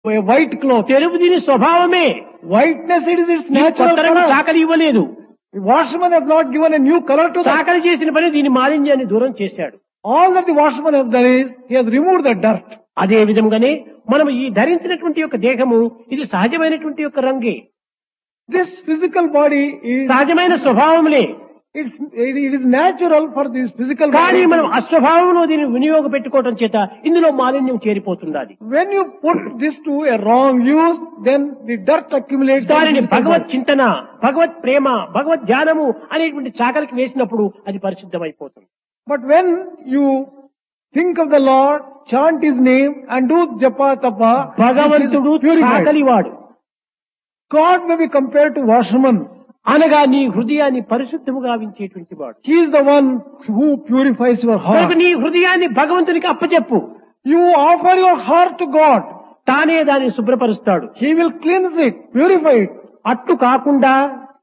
a white cloth. తెలుపు దీని స్వభావమే Whiteness it is its దీని natural కొత్త రంగు color. చాకలి ఇవ్వలేదు The washerman has not given a new color to that. చాకలి చేసిన పని దీని మాలిన్యాన్ని దూరం చేశాడు All that the washerman has done is he has removed the dirt. అదే విధంగానే మనం ఈ ధరించినటువంటి యొక్క దేహము ఇది సహజమైనటువంటి యొక్క రంగే This physical body is సహజమైన స్వభావములే it's, it it is natural for this physical కానీ body. మనం అస్వభావంలో దీన్ని వినియోగ పెట్టుకోవటం చేత ఇందులో మాలిన్యం చేరిపోతున్నది When you put this to a wrong use, then the dirt accumulates. in the దానిని physical భగవత్ body. చింతన భగవత్ ప్రేమ భగవత్ ధ్యానము అనేటువంటి చాకలికి వేసినప్పుడు అది పరిశుద్ధమైపోతుంది But when you think of the Lord, chant His name, and do japa tapa, this భగవంతుడు is purified. చాకలివాడు God may be compared to washerman. అనగా నీ హృదయాన్ని పరిశుద్ధము గావించేటువంటి వాడు He is the one who purifies your కనుక heart. నీ హృదయాన్ని భగవంతునికి అప్పచెప్పు You offer your heart to God. తానే దాన్ని శుభ్రపరుస్తాడు He will cleanse it, purify it. అట్టు కాకుండా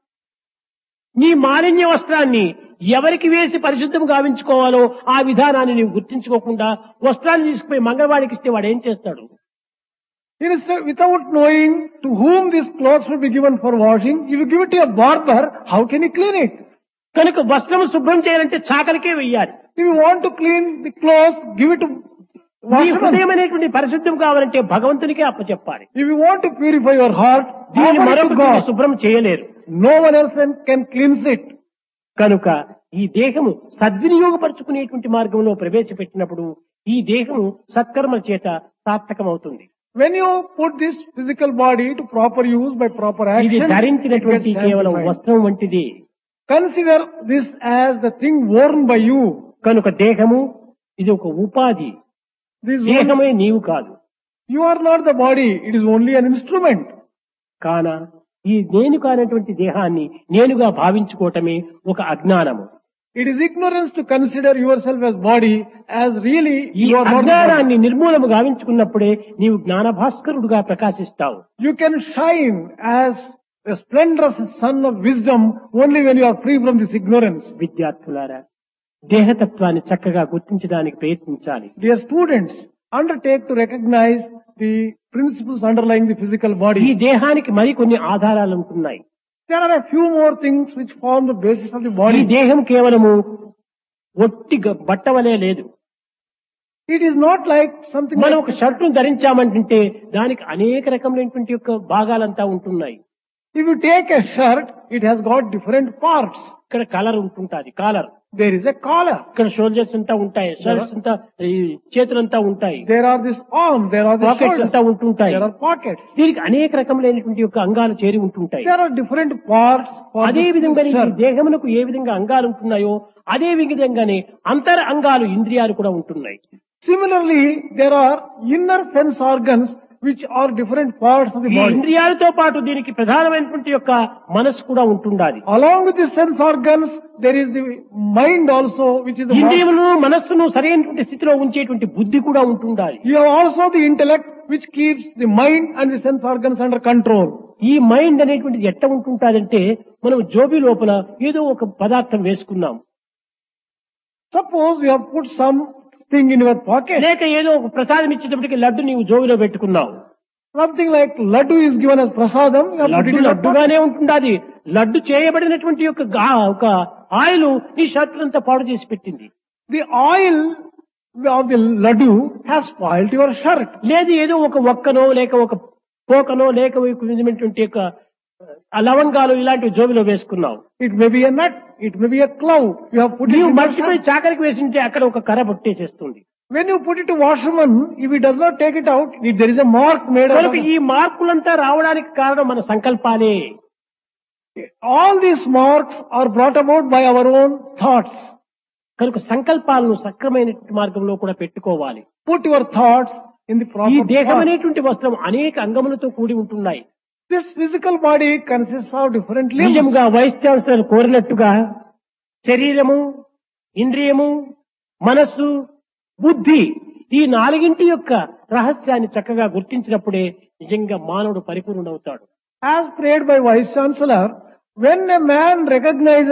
నీ మాలిన్య వస్త్రాన్ని ఎవరికి వేసి పరిశుద్ధం గావించుకోవాలో ఆ విధానాన్ని నీవు గుర్తించుకోకుండా వస్త్రాన్ని తీసుకుపోయి మంగళవాడికి ఇస్తే వాడు ఏం చేస్తాడు Instead, without knowing to whom these clothes will be given for washing, if you give it to a barber, how can he clean it? కనుక వస్త్రం శుభ్రం చేయాలంటే చాకలికే వెయ్యాలి If you want to clean the clothes, give it to నీ washerman. హృదయం అనేటువంటి పరిశుద్ధం కావాలంటే భగవంతునికే అప్పచెప్పాలి If you want to purify your heart, దీన్ని offer it to మరొకటి God. శుభ్రం చేయలేరు No one else can- can cleanse it. కనుక ఈ దేహము సద్వినియోగపరుచుకునేటువంటి మార్గంలో ప్రవేశపెట్టినప్పుడు ఈ దేహము సత్కర్మల చేత సార్థకమవుతుంది When you put this physical body to proper use by proper ఇది action, it ధరించినటువంటి gets కేవలం sanctified. వస్త్రం వంటిది Consider this as the thing worn by you. కనుక దేహము ఇది ఒక ఉపాధి This one, దేహమే నీవు కాదు you are not the body, it is only an instrument. కాన ఈ నేను కానటువంటి దేహాన్ని నేనుగా భావించుకోవటమే ఒక అజ్ఞానము It is ignorance to consider yourself as body as really ఈ you are not the body. అజ్ఞానాన్ని నిర్మూలము గావించుకున్నప్పుడే నీవు జ్ఞాన భాస్కరుడుగా ప్రకాశిస్తావు You can shine as a splendorous sun of wisdom only when you are free from this ignorance. విద్యార్థులారా దేహతత్వాన్ని చక్కగా గుర్తించడానికి ప్రయత్నించాలి Dear students, undertake to recognize the principles underlying the physical ఈ body. దేహానికి మరికొన్ని ఆధారాలు ఉంటున్నాయి There are a few more things which form the basis of the ఈ body. దేహం కేవలము ఒట్టి గ- బట్ట వలె లేదు It is not like something మనం like, ఒక షర్టును ధరించామంటుంటే దానికి అనేక రకములైనటువంటి యొక్క భాగాలంతా ఉంటున్నాయి if you take a shirt, it has got different parts. ఇక్కడ కలర్ ఉంటుంటాది collar There is a collar. ఇక్కడ షోల్డర్స్ అంతా ఉంటాయి షర్ట్స్ అంతా ఈ చేతులంతా ఉంటాయి There are this arm, there are the pockets shoulders, అంతా ఉంటుంటాయి there are pockets. దీనికి అనేక రకములైనటువంటి యొక్క అంగాలు చేరి ఉంటుంటాయి There are different parts for అదే this విధంగా ఈ shirt. దేహమునకు ఏ విధంగా అంగాలు ఉంటున్నాయో అదే విధంగానే అంతర అంగాలు ఇంద్రియాలు కూడా ఉంటున్నాయి Similarly, there are inner sense organs which are different parts of the ఈ body. ఇంద్రియాలతో పాటు దీనికి ప్రధానమైనటువంటి యొక్క మనసు కూడా ఉంటుండాలి Along with the sense organs, there is the mind also, which is the mind. ఇంద్రియములను మనస్సును సరైనటువంటి స్థితిలో ఉంచేటువంటి బుద్ధి కూడా ఉంటుండాలి You have also the intellect which keeps the mind and the sense organs under control. ఈ మైండ్ అనేటువంటిది ఎట్ట ఉంటుంటాదంటే మనం జోబి లోపల ఏదో ఒక పదార్థం వేసుకున్నాం Suppose you have put something in your pocket. లేక ఏదో ఒక ప్రసాదం ఇచ్చేటప్పటికి లడ్డు నీవు జోబిలో పెట్టుకున్నావు Something like laddu is given as prasadam. You have put laddu it in your pocket. లడ్డుగానే ఉంటుండాది laddu చేయబడినటువంటి యొక్క గా- ఒక ఆయిల్ నీ షర్ట్ అంతా పాడు చేసి పెట్టింది The oil of the laddu has spoiled your shirt. లేదు ఏదో ఒక ఒక్కనో లేక ఒక పోకనో లేక ఒక విధమైనటువంటి యొక్క ఆ లవంగాలు ఇలాంటివి జోబిలో వేసుకున్నావు It may be a nut. It may be a cloud. You have put it నీవు in your మర్చిపోయి shirt. చాకరికి వేసింటే అక్కడ ఒక కర్ర పుట్టేసేస్తుంది When you put it to washerman, if he does not take it out, if there is a mark made out కనుక of ఈ మార్పులంతా రావడానికి కారణం మన సంకల్పాలే all these marks are brought about by our own thoughts. కనుక సంకల్పాలను సక్రమైన మార్గంలో కూడా పెట్టుకోవాలి Put your thoughts in the ఈ proper దేహం path. అనేటువంటి వస్త్రం అనేక అంగములతో కూడి ఉంటున్నాయి This physical body consists of different limbs. నిజంగా వైస్ ఛాన్సలర్ కోరినట్టుగా శరీరము ఇంద్రియము మనస్సు బుద్ధి ఈ నాలుగింటి యొక్క రహస్యాన్ని చక్కగా గుర్తించినప్పుడే నిజంగా మానవుడు పరిపూర్ణుడవుతాడు As prayed by Vice Chancellor, when a man recognizes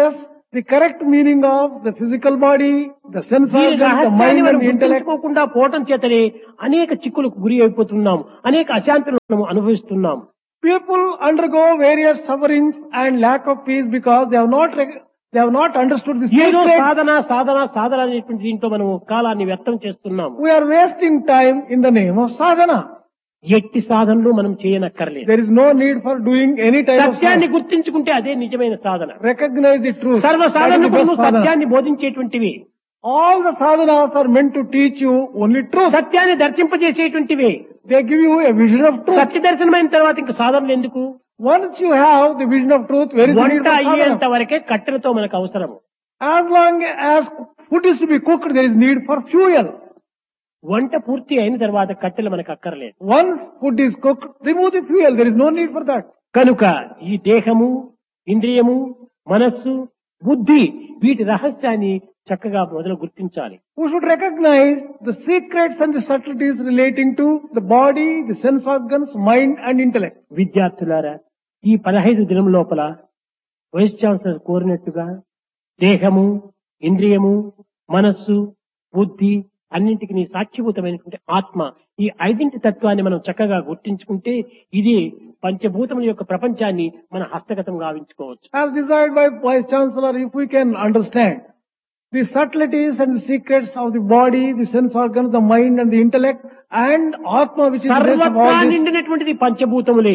the correct meaning of the physical body, the sense దీని organs, the రహస్యాన్ని mind మనం and the intellect. గుర్తించుకోకుండా పోవటం చేతనే అనేక చిక్కులకు గురి అయిపోతున్నాం అనేక అశాంతులను మనం అనుభవిస్తున్నాం People undergo various sufferings and lack of peace because they have not rec- they have not understood the ఏదో secret. సాధన సాధన సాధన అనేటువంటి దీంట్లో మనం కాలాన్ని వ్యర్థం చేస్తున్నాం We are wasting time in the name of sadhana. ఎట్టి సాధనలు మనం చేయనక్కర్లేదు There is no need for doing any type of సత్యాన్ని sadhana. గుర్తించుకుంటే అదే నిజమైన సాధన Recognize the truth. సర్వ That is సాధనలు the best కూడా sadhana. సత్యాన్ని బోధించేటువంటివి All the sadhanas are meant to teach you only truth. సత్యాన్ని దర్శింపజేసేటువంటివి They give you a vision of truth. సత్య దర్శనమైన తర్వాత ఇంకా సాధనలు ఎందుకు Once you have the vision of truth, where is the need వంట for అయ్యేంత sadhana? వరకే కట్టెలతో మనకు అవసరం As long as food is to be cooked, there is need for fuel. వంట పూర్తి అయిన తర్వాత కట్టెలు మనకు అక్కర్లేదు Once food is cooked, remove the fuel. There is no need for that. కనుక ఈ దేహము ఇంద్రియము మనస్సు బుద్ధి వీటి రహస్యాన్ని చక్కగా మొదలు గుర్తించాలి We should recognize the secrets and the subtleties relating to the body, the sense organs, mind and intellect. విద్యార్థులారా ఈ పదహైదు దినం లోపల వైస్ ఛాన్సలర్ కోరినట్టుగా దేహము ఇంద్రియము మనస్సు బుద్ధి అన్నింటికి సాక్షిభూతమైనటువంటి ఆత్మ ఈ ఐదింటి తత్వాన్ని మనం చక్కగా గుర్తించుకుంటే ఇది పంచభూతముల యొక్క ప్రపంచాన్ని మన హస్తగతం గావించుకోవచ్చు As desired by Vice Chancellor, if we can understand the subtleties and the secrets of the body, the sense organs, the mind and the intellect and Atma which is the base of సర్వత్రా all this. నిండినటువంటిది పంచభూతములే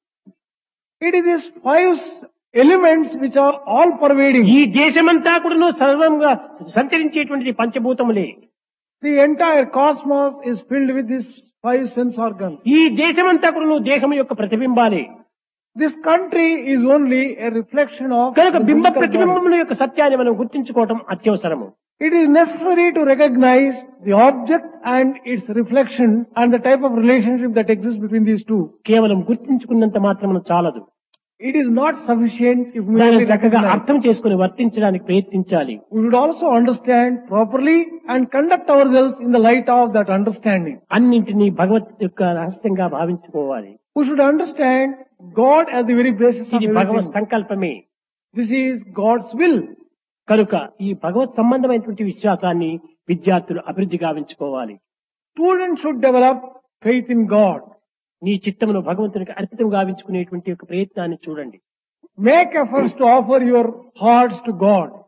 It is these five elements which are all pervading. ఈ దేశమంతా కూడా సర్వంగా సంచరించేటువంటిది పంచభూతములే The entire cosmos is filled with these five sense organs. ఈ దేశమంతా కూడా దేహం యొక్క ప్రతిబింబాలే This country is only a reflection of కనుక the బింబ physical body. ప్రతిబింబముల యొక్క సత్యాన్ని మనం గుర్తించుకోవటం అత్యవసరము It is necessary to recognize the object and its reflection and the type of relationship that exists between these two. కేవలం గుర్తించుకున్నంత మాత్రం చాలదు It is not sufficient if we దాన్ని only చక్కగా recognize. అర్థం చేసుకుని వర్తించడానికి ప్రయత్నించాలి We should also understand properly and conduct ourselves in the light of that understanding. అన్నింటినీ భగవత్ యొక్క రహస్యంగా భావించుకోవాలి We should understand God as the very basis of ఇది భగవత్ everything. సంకల్పమే This is God's will. కనుక ఈ భగవత్ సంబంధమైనటువంటి విశ్వాసాన్ని విద్యార్థులు అభివృద్ధి గావించుకోవాలి Students should develop faith in God. నీ చిత్తమును భగవంతునికి అర్పితం గావించుకునేటువంటి ఒక ప్రయత్నాన్ని చూడండి Make efforts to offer your hearts to God.